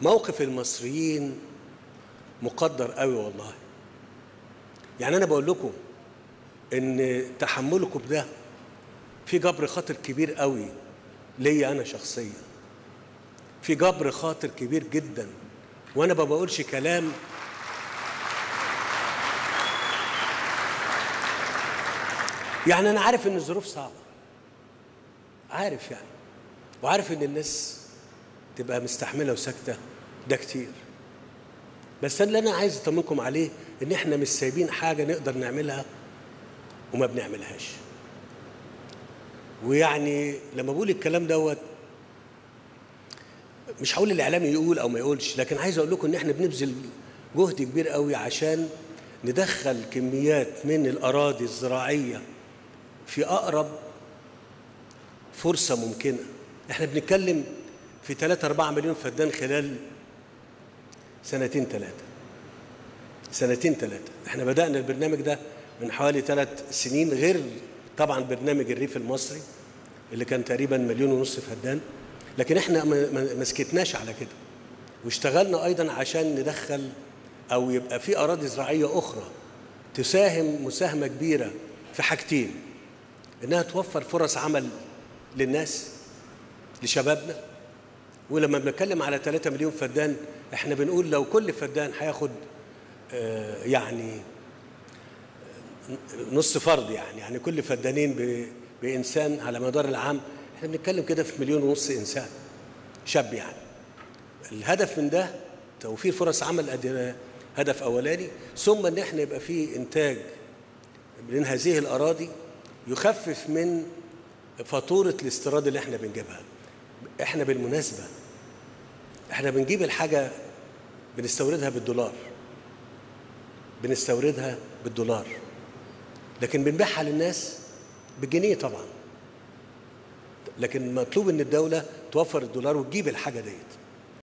موقف المصريين مقدر قوي والله يعني انا بقول لكم ان تحملكم ده في جبر خاطر كبير قوي ليا انا شخصيا في جبر خاطر كبير جدا وانا ما بقولش كلام يعني انا عارف ان الظروف صعبه عارف يعني وعارف ان الناس تبقى مستحمله وساكته ده كتير بس اللي انا عايز اطمنكم عليه ان احنا مش سايبين حاجه نقدر نعملها وما بنعملهاش ويعني لما بقول الكلام دوت مش هقول الاعلام يقول او ما يقولش لكن عايز اقول لكم ان احنا بنبذل جهد كبير قوي عشان ندخل كميات من الاراضي الزراعيه في اقرب فرصه ممكنه احنا بنتكلم في 3 4 مليون فدان خلال سنتين ثلاثه سنتين ثلاثه احنا بدانا البرنامج ده من حوالي ثلاث سنين غير طبعا برنامج الريف المصري اللي كان تقريبا مليون ونص فدان لكن احنا ما سكتناش على كده واشتغلنا ايضا عشان ندخل او يبقى في اراضي زراعيه اخرى تساهم مساهمه كبيره في حاجتين انها توفر فرص عمل للناس لشبابنا ولما بنتكلم على 3 مليون فدان احنا بنقول لو كل فدان هياخد آه يعني نص فرد يعني يعني كل فدانين بانسان على مدار العام احنا بنتكلم كده في مليون ونص انسان شاب يعني الهدف من ده توفير فرص عمل هدف اولاني ثم ان احنا يبقى في انتاج من هذه الاراضي يخفف من فاتوره الاستيراد اللي احنا بنجيبها احنا بالمناسبه احنا بنجيب الحاجه بنستوردها بالدولار بنستوردها بالدولار لكن بنبيعها للناس بالجنيه طبعا لكن مطلوب ان الدوله توفر الدولار وتجيب الحاجه ديت